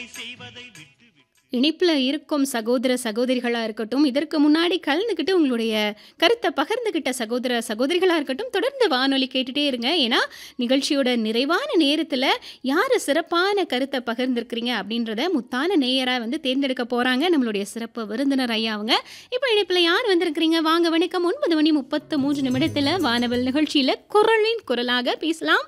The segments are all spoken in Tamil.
இணைப்பில் இருக்கும் சகோதர சகோதரிகளாக இருக்கட்டும் இதற்கு முன்னாடி கலந்துக்கிட்டு உங்களுடைய கருத்தை பகிர்ந்துக்கிட்ட சகோதர சகோதரிகளாக இருக்கட்டும் தொடர்ந்து வானொலி கேட்டுட்டே இருங்க ஏன்னா நிகழ்ச்சியோட நிறைவான நேரத்தில் யார் சிறப்பான கருத்தை பகிர்ந்திருக்கிறீங்க அப்படின்றத முத்தான நேயராக வந்து தேர்ந்தெடுக்க போகிறாங்க நம்மளுடைய சிறப்பு விருந்தினர் ஐயா அவங்க இப்போ இணைப்பில் யார் வந்திருக்கிறீங்க வாங்க வணக்கம் ஒன்பது மணி முப்பத்து மூன்று நிமிடத்தில் வானவல் நிகழ்ச்சியில் குரலின் குரலாக பேசலாம்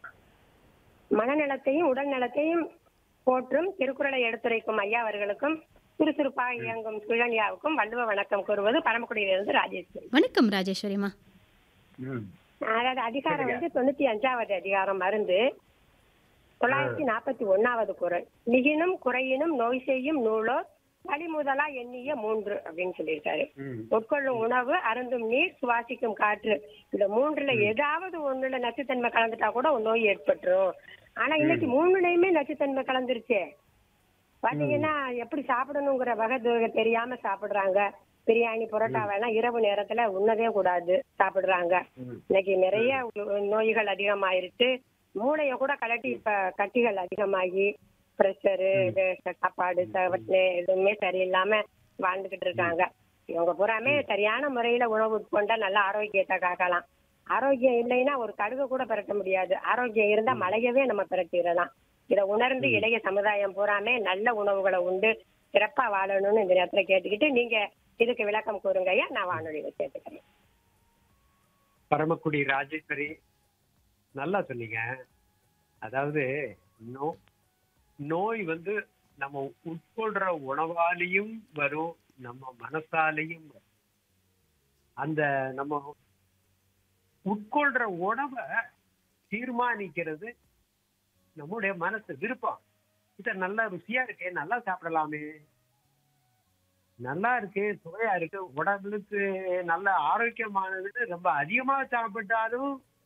மனநலத்தையும் உடல் நலத்தையும் போற்றும் திருக்குறளை எடுத்துரைக்கும் ஐயா அவர்களுக்கும் சுறுசுறுப்பாக இயங்கும் சுழன்யாவுக்கும் வள்ளுவ வணக்கம் கூறுவது பரமக்குடியிலிருந்து ராஜேஸ்வரி வணக்கம் ராஜேஸ்வரிமா ம். அதாவது அதிகாரம் வந்து தொண்ணூத்தி அஞ்சாவது அதிகாரம் மருந்து தொள்ளாயிரத்தி நாற்பத்தி ஒன்னாவது குரல் மிகினும் குறையினும் நோய் செய்யும் நூலோ வழிமுதலா எண்ணிய மூன்று அப்படின்னு சொல்லியிருக்காரு ம். உட்கொள்ளும் உணவு அருந்தும் நீர் சுவாசிக்கும் காற்று இந்த மூன்றுல ஏதாவது ஒண்ணுல நச்சுத்தன்மை கலந்துட்டா கூட ஒரு நோய் ஏற்பட்டுரும் ஆனா இன்னைக்கு மூணுலயுமே நச்சுத்தன்மை கலந்துருச்சே பாத்தீங்கன்னா எப்படி சாப்பிடணுங்கிற வகை து- தெரியாம சாப்பிடுறாங்க பிரியாணி புரோட்டா வேணா இரவு நேரத்துல உண்ணவே கூடாது சாப்பிடுறாங்க ம். இன்னைக்கு நிறைய உ- நோய்கள் அதிகமாயிருச்சு மூளைய கூட கலட்டி இப்ப கட்டிகள் அதிகமாகி பிரஷரு சாப்பாடு தவறு எதுவுமே சரியில்லாம வாழ்ந்துகிட்டு இருக்காங்க இவங்க பூராமே சரியான முறையில உணவு உட்கொண்டா நல்ல ஆரோக்கியத்தை காக்கலாம் ஆரோக்கியம் இல்லைன்னா ஒரு கடுகு கூட பிறக்க முடியாது ஆரோக்கியம் இருந்தா மழையவே நம்ம பிறட்டிடலாம் இதை உணர்ந்து இளைய சமுதாயம் பூராமே நல்ல உணவுகளை உண்டு சிறப்பா வாழணும்னு இந்த நேரத்துல கேட்டுக்கிட்டு நீங்க இதுக்கு விளக்கம் கூறுங்க ஐயா நான் வானொலியில கேட்டுக்கிறேன் பரமக்குடி ராஜேஸ்வரி நல்லா சொன்னீங்க அதாவது நோ நோய் வந்து நம்ம உட்கொள்ற உணவாலையும் வரும் நம்ம மனசாலையும் வரும் அந்த நம்ம உட்கொள்ற உணவை தீர்மானிக்கிறது நம்முடைய மனசு விருப்பம் இத நல்லா ருசியா இருக்கே நல்லா சாப்பிடலாமே நல்லா இருக்கு சுவையா இருக்கு உடம்புக்கு நல்ல ஆரோக்கியமானதுன்னு ரொம்ப அதிகமா சாப்பிட்டாலும்